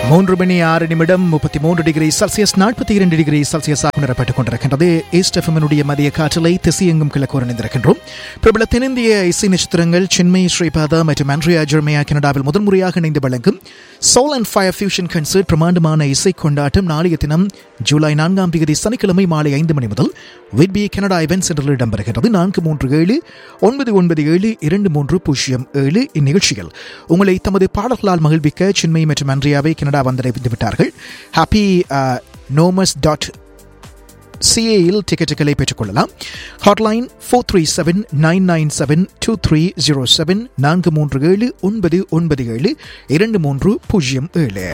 மூன்று மணி ஆறு நிமிடம் முப்பத்தி மூன்று டிகிரி செல்சியஸ் நாற்பத்தி இரண்டு டிகிரி செல்சியஸாக உணரப்பட்டுக் கொண்டிருக்கின்றது ஈஸ்ட் எஃப்எம்னுடைய மதிய காற்றலை திசையெங்கும் கிழக்கு இணைந்திருக்கின்றோம் பிரபல தென்னிந்திய இசை நட்சத்திரங்கள் சென்மை ஸ்ரீபாதா மற்றும் ஆண்ட்ரியா ஜெர்மியா கனடாவில் முதன்முறையாக இணைந்து வழங்கும் soul and fire fusion concert பிரமாண்டமான இசை கொண்டாட்டம் நாளைய தினம் ஜூலை நான்காம் தேதி சனிக்கிழமை மாலை ஐந்து மணி முதல் விட்பி கனடா இவென்ட் சென்டரில் இடம்பெறுகிறது நான்கு மூன்று ஏழு ஒன்பது ஒன்பது ஏழு இரண்டு மூன்று பூஜ்ஜியம் ஏழு இந்நிகழ்ச்சியில் உங்களை தமது பாடல்களால் மகிழ்விக்க சின்மை மற்றும் அன்றியாவை கனடா வந்தடைந்து விட்டார்கள் ஹாப்பி நோமஸ் டாட் சிஏயில் டிக்கெட்டுகளை பெற்றுக்கொள்ளலாம் hotline four three seven nine nine seven two three zero seven நான்கு மூன்று ஏழு ஒன்பது ஒன்பது ஏழு இரண்டு மூன்று பூஜ்ஜியம் ஏழு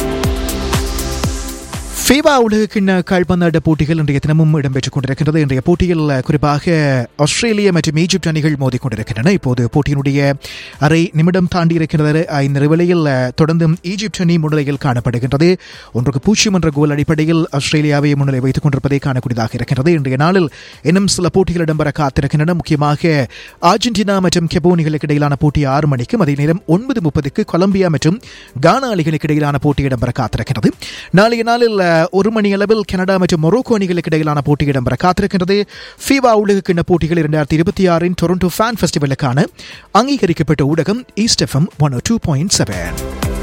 ஃபீவா உலகக்கிண்ண கால்பந்தாட்ட போட்டிகள் இன்றைய தினமும் இடம்பெற்றுக் கொண்டிருக்கின்றது இன்றைய போட்டியில் குறிப்பாக ஆஸ்திரேலியா மற்றும் ஈஜிப்ட் அணிகள் மோதிக்கொண்டிருக்கின்றன இப்போது போட்டியினுடைய அரை நிமிடம் தாண்டி இருக்கின்றது இந்த நிலையில் தொடர்ந்தும் ஈஜிப்ட் அணி முன்னிலையில் காணப்படுகின்றது ஒன்றுக்கு பூஜ்ஜியம் என்ற கோல் அடிப்படையில் ஆஸ்திரேலியாவை முன்னிலை வைத்துக் கொண்டிருப்பதை காணக்கூடியதாக இருக்கின்றது இன்றைய நாளில் இன்னும் சில போட்டிகள் இடம்பெற காத்திருக்கின்றன முக்கியமாக அர்ஜென்டினா மற்றும் கெபோனிகளுக்கு இடையிலான போட்டி ஆறு மணிக்கும் அதே நேரம் ஒன்பது முப்பதுக்கு கொலம்பியா மற்றும் கானா அணிகளுக்கு இடையிலான போட்டி இடம்பெற காத்திருக்கிறது நாளைய நாளில் ஒரு மணி அளவில் கனடா மற்றும் மொரோக்கோ அணிகளுக்கு இடையிலான போட்டி இடம்பெற காத்திருக்கின்றது ஃபீவா உலகக்கிண்ண போட்டிகள் இரண்டாயிரத்தி இருபத்தி ஆறின் டொரண்டோ ஃபேன் ஃபெஸ்டிவலுக்கான அங்கீகரிக்கப்பட்ட ஊடகம் East FM one two point seven